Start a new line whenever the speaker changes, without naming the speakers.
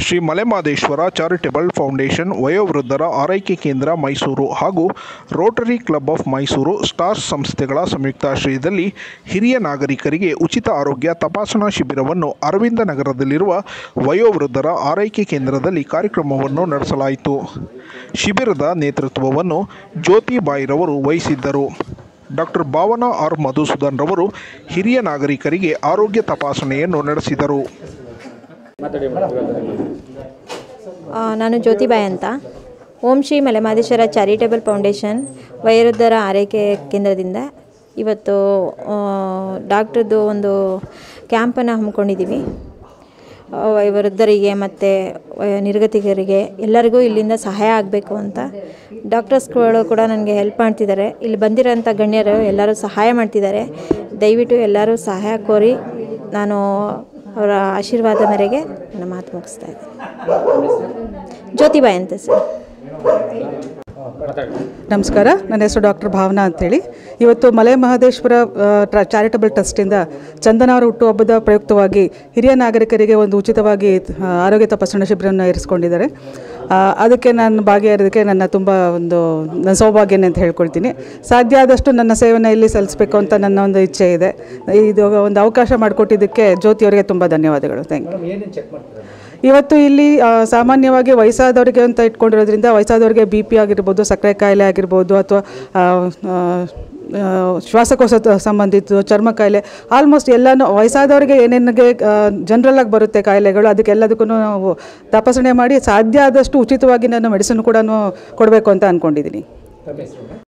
Shri Malemahadeshwara charitable foundation ವಯೋವೃದ್ಧರ ಆರೈಕೆ ಕೇಂದ್ರ ಮೈಸೂರು ಹಾಗೂ rotary club of Mysuru stars ಸಂಸ್ಥೆಗಳ ಸಂಯುಕ್ತಾಶ್ರಯದಲ್ಲಿ ಹಿರಿಯ ನಾಗರಿಕರಿಗೆ ಉಚಿತ ಆರೋಗ್ಯ ತಪಾಸಣಾ ಶಿಬಿರವನ್ನು ಅರವಿಂದ ನಗರದಲ್ಲಿರುವ ವಯೋವೃದ್ಧರ ಆರೈಕೆ ಕೇಂದ್ರದಲ್ಲಿ ಕಾರ್ಯಕ್ರಮವನ್ನು ನಡೆಸಲಾಯಿತು ಶಿಬಿರದ ನೇತೃತ್ವವನ್ನು ಜ್ಯೋತಿ ಬಾಯಿರವರು ವಹಿಸಿದ್ದರು ಡಾಕ್ಟರ್ ಭಾವನಾ ಆರ್ ಮಧುಸೂದನ್ ರವರು ಹಿರಿಯ ನಾಗರಿಕರಿಗೆ ಆರೋಗ್ಯ ತಪಾಸಣೆಯನ್ನು ನಡೆಸಿದರು
ಆ, ನಾನು ಜ್ಯೋತಿಬಾಯಿ ಅಂತ ಓಂ ಶ್ರೀ ಮಲೆಮಹದೇಶ್ವರ ಚಾರಿಟೇಬಲ್ ಫೌಂಡೇಶನ್ ವಯೋವೃದ್ಧರ ಆರೈಕೆ ಕೇಂದ್ರದಿಂದ ಇವತ್ತು ಆ, ಡಾಕ್ಟ್ರದ್ದು ಒಂದು ಕ್ಯಾಂಪನ್ನು ಹಮ್ಮಿಕೊಂಡಿದ್ದೀವಿ ಆ, ವಯೋವೃದ್ಧರಿಗೆ ಮತ್ತು ವಯ- ನಿರ್ಗತಿಕರಿಗೆ ಎಲ್ಲರಿಗೂ ಇಲ್ಲಿಂದ ಸಹಾಯ ಆಗಬೇಕು ಅಂತ ಡಾಕ್ಟರ್ಸ್ಗಳು ಕೂಡ ನನಗೆ ಹೆಲ್ಪ್ ಮಾಡ್ತಿದ್ದಾರೆ ಇಲ್ಲಿ ಬಂದಿರೋಂಥ ಗಣ್ಯರು ಎಲ್ಲರೂ ಸಹಾಯ ಮಾಡ್ತಿದ್ದಾರೆ ದಯವಿಟ್ಟು ಎಲ್ಲರೂ ಸಹಾಯ ಕೋರಿ ನಾನು ಅವರ ಆಶೀರ್ವಾದ ಮೇರೆಗೆ ನನ್ನ ಮಾತು ಮುಗಿಸ್ತಾ ಇದ್ದೀನಿ ಜ್ಯೋತಿಬಾಯಿ ಅಂತ ಸರ್
ನಮಸ್ಕಾರ ನನ್ನ ಹೆಸರು ಡಾಕ್ಟರ್ ಭಾವನಾ ಅಂತೇಳಿ ಇವತ್ತು ಮಲೆ ಮಹದೇಶ್ವರ ಚಾರಿಟಬಲ್ ಟ್ರಸ್ಟಿಂದ ಚಂದನವರ ಹುಟ್ಟುಹಬ್ಬದ ಪ್ರಯುಕ್ತವಾಗಿ ಹಿರಿಯ ನಾಗರಿಕರಿಗೆ ಒಂದು ಉಚಿತವಾಗಿ ಆ, ಆರೋಗ್ಯ ತಪಾಸಣಾ ಶಿಬಿರವನ್ನು ಇರಿಸ್ಕೊಂಡಿದ್ದಾರೆ ಆ, ಅದಕ್ಕೆ ನಾನು ಭಾಗಿಯಾಗೋದಕ್ಕೆ ನನ್ನ ತುಂಬ ಒಂದು ನನ್ನ ಸೌಭಾಗ್ಯನೇ ಅಂತ ಹೇಳ್ಕೊಳ್ತೀನಿ ಸಾಧ್ಯ ಆದಷ್ಟು ನನ್ನ ಸೇವೆಯನ್ನು ಇಲ್ಲಿ ಸಲ್ಲಿಸಬೇಕು ಅಂತ ನನ್ನ ಒಂದು ಇಚ್ಛೆ ಇದೆ ಇದು ಒಂದು ಅವಕಾಶ ಮಾಡಿಕೊಟ್ಟಿದ್ದಕ್ಕೆ ಜ್ಯೋತಿಯವರಿಗೆ ತುಂಬ ಧನ್ಯವಾದಗಳು ಥ್ಯಾಂಕ್ ಯು ಇವತ್ತು ಇಲ್ಲಿ ಆ, ಸಾಮಾನ್ಯವಾಗಿ ವಯಸ್ಸಾದವರಿಗೆ ಅಂತ ಇಟ್ಕೊಂಡಿರೋದ್ರಿಂದ ವಯಸ್ಸಾದವರಿಗೆ ಬಿ ಪಿ ಆಗಿರ್ಬೋದು ಸಕ್ಕರೆ ಕಾಯಿಲೆ ಆಗಿರ್ಬೋದು ಅಥವಾ ಆ, ಆ, ಆ, ಶ್ವಾಸಕೋಶ ತ- ಸಂಬಂಧಿತ ಚರ್ಮ ಕಾಯಿಲೆ ಆಲ್ಮೋಸ್ಟ್ ಎಲ್ಲನೂ ವಯಸ್ಸಾದವರಿಗೆ ಏನೇನಿಗೆ ಜನರಲಾಗಿ ಬರುತ್ತೆ ಕಾಯಿಲೆಗಳು ಅದಕ್ಕೆಲ್ಲದಕ್ಕೂ ನಾವು ತಪಾಸಣೆ ಮಾಡಿ ಸಾಧ್ಯ ಆದಷ್ಟು ಉಚಿತವಾಗಿ ನಾನು ಮೆಡಿಸಿನ್ ಕೂಡ ಕೊಡಬೇಕು ಅಂತ ಅಂದ್ಕೊಂಡಿದ್ದೀನಿ